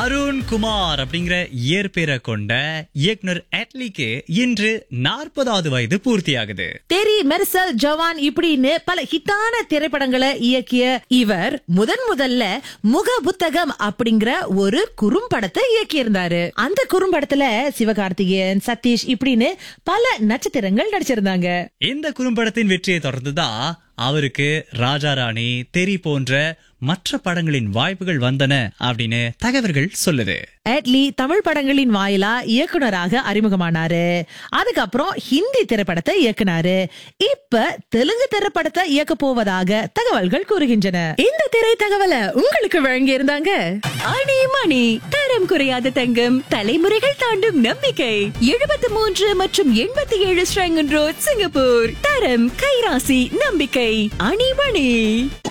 அருண் குமார் அப்படிங்கிற இயற்பெயரை கொண்ட இயக்குனர் அட்லிக்கு இன்று நாற்பதாவது வயது பூர்த்தியாகுது தெரி மெர்சல் ஜவான் இப்படின்னு பல ஹிட்டான திரைப்படங்களை இயக்கிய இவர் முதன் முதல்ல முக புத்தகம் அப்படிங்கிற ஒரு குறும்படத்தை இயக்கியிருந்தாரு அந்த குறும்படத்துல சிவகார்த்திகேயன் சதீஷ் இப்படின்னு பல நட்சத்திரங்கள் நடிச்சிருந்தாங்க இந்த குறும்படத்தின் வெற்றியை தொடர்ந்துதான் அவருக்கு ராஜா ராணி தெரி போன்ற மற்ற படங்களின் வாய்ப்புகள் வந்தன அப்படின்னு தகவல்கள் சொல்லுது அட்லி தமிழ் படங்களின் வாயிலா இயக்குனராக அறிமுகமானாரு அதுக்கப்புறம் ஹிந்தி திரைப்படத்தை இயக்குனாரு இப்ப தெலுங்கு திரைப்படத்தை இயக்க போவதாக தகவல்கள் கூறுகின்றன இந்த திரை தகவலை உங்களுக்கு வழங்கி இருந்தாங்க அணி மணி தரம் குறையாத தங்கம் தலைமுறைகள் தாண்டும் நம்பிக்கை எழுபத்தி மூன்று மற்றும் எண்பத்தி ஏழு ஸ்ரங்கன் ரோட் சிங்கப்பூர் தரம் கைராசி நம்பிக்கை அணி மணி